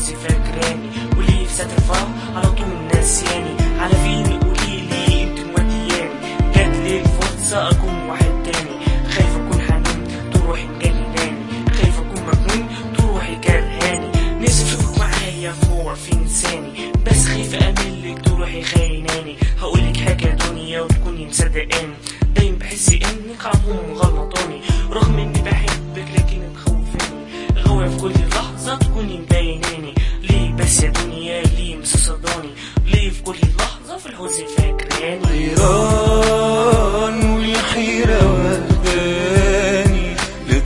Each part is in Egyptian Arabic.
الحزن فاكراني وليه في ساعة الفرح على طول ناسياني على فين قوليلي انت مودياني جات لي الفرصة اكون واحد تاني خايف اكون حنين تروحي مجنناني خايف اكون مجنون تروحي كرهاني نفسي اشوفك معايا فوق في لساني بس خايف املك تروحي خايناني هقولك حاجة يا دنيا وتكوني مصدقاني دايما بحس انك على طول مغلطاني رغم اني بحبك لكن مخوفاني غاوية في كل لحظة تكوني مبيناني ليه بس يا دنيا ليه مصصداني ليه في كل لحظة في الحزن فاكراني حيران والحيرة واخداني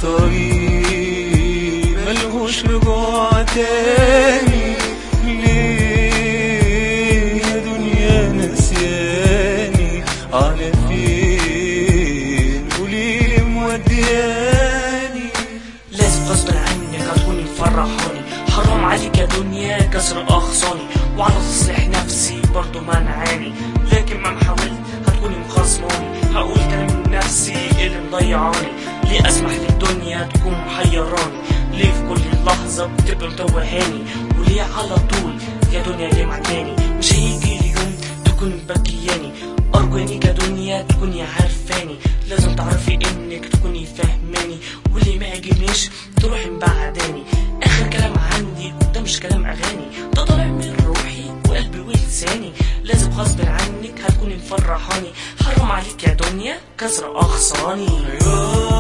لطريق ملهوش رجوع تاني ليه يا دنيا نسياني على فين قوليلي مودياني لازم غصب عنك هتكوني مفرحاني حرام عليك يا دنيا كسر اغصاني وعلى تصليح نفسي برضو منعاني لكن مهما حاولت هتكوني مخصماني هقول كلام من نفسي اللي مضيعاني ليه اسمح للدنيا تكون محيراني ليه في كل لحظة بتبقى متوهاني وليه على طول يا دنيا ليه معداني مش هيجي اليوم تكون مبكياني أرجو إنك يا دنيا تكوني عارفاني لازم تعرفي إنك تكوني فاهماني واللي ما يعجبنيش تروحي مبعداني آخر كلام عندي ده مش كلام أغاني ده طالع من روحي وقلبي ولساني لازم غصب عنك هتكوني مفرحاني حرام عليك يا دنيا كسر أغصاني حيران